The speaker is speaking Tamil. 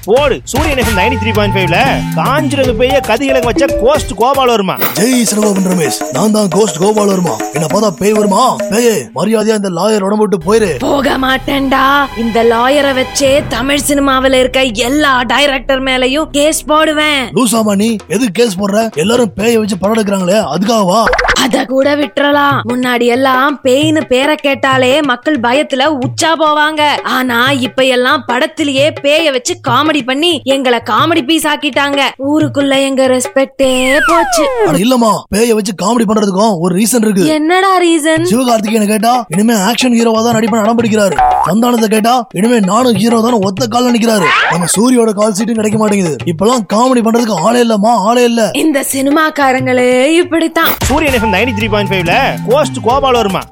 போடு சூரியன் எஃப்எம் நைன்டி த்ரீ பாயிண்ட் ஃபைவ்ல காஞ்சிரங்க பெய்ய கதிகிழங்கு வச்ச கோஸ்ட் கோபால் வருமா ஜெய் சிவகோபன் ரமேஷ் நான் தான் கோஸ்ட் கோபால் வருமா என்ன பார்த்தா பேய் வருமா பேயே மரியாதையா இந்த லாயர் உடம்பு விட்டு போயிரு போக மாட்டேன்டா இந்த லாயரை வச்சே தமிழ் சினிமாவுல இருக்க எல்லா டைரக்டர் மேலயும் கேஸ் போடுவேன் லூசாமா நீ எதுக்கு கேஸ் போடுற எல்லாரும் பேயை வச்சு படம் எடுக்கிறாங்களே அதுக்காகவா அத கூட விட்டுறலாம் முன்னாடி எல்லாம் பேய்னு பேரை கேட்டாலே மக்கள் பயத்துல உச்சா போவாங்க ஆனா இப்ப எல்லாம் படத்திலேயே பேய வச்சு காமெடி பண்ணி எங்களை காமெடி பீஸ் ஆக்கிட்டாங்க ஊருக்குள்ள எங்க ரெஸ்பெக்டே போச்சு அட இல்லம்மா பேயை வச்சு காமெடி பண்றதுக்கும் ஒரு ரீசன் இருக்கு என்னடா ரீசன் சிவகார்த்திகேயனை கேட்டா இனிமே ஆக்ஷன் ஹீரோவா தான் நடிப்பேன் அடம் பிடிக்கிறாரு சந்தானத்தை கேட்டா இனிமே நானும் ஹீரோ தான் ஒத்த கால் நினைக்கிறாரு நம்ம சூரியோட கால் சீட்டும் கிடைக்க மாட்டேங்குது இப்பெல்லாம் காமெடி பண்றதுக்கு ஆளே இல்லம்மா ஆளே இல்ல இந்த சினிமாக்காரங்களே இப்படித்தான் Suryan FM ninety three point ஃபைவ்ல கோஸ்ட் கோபால் வருமா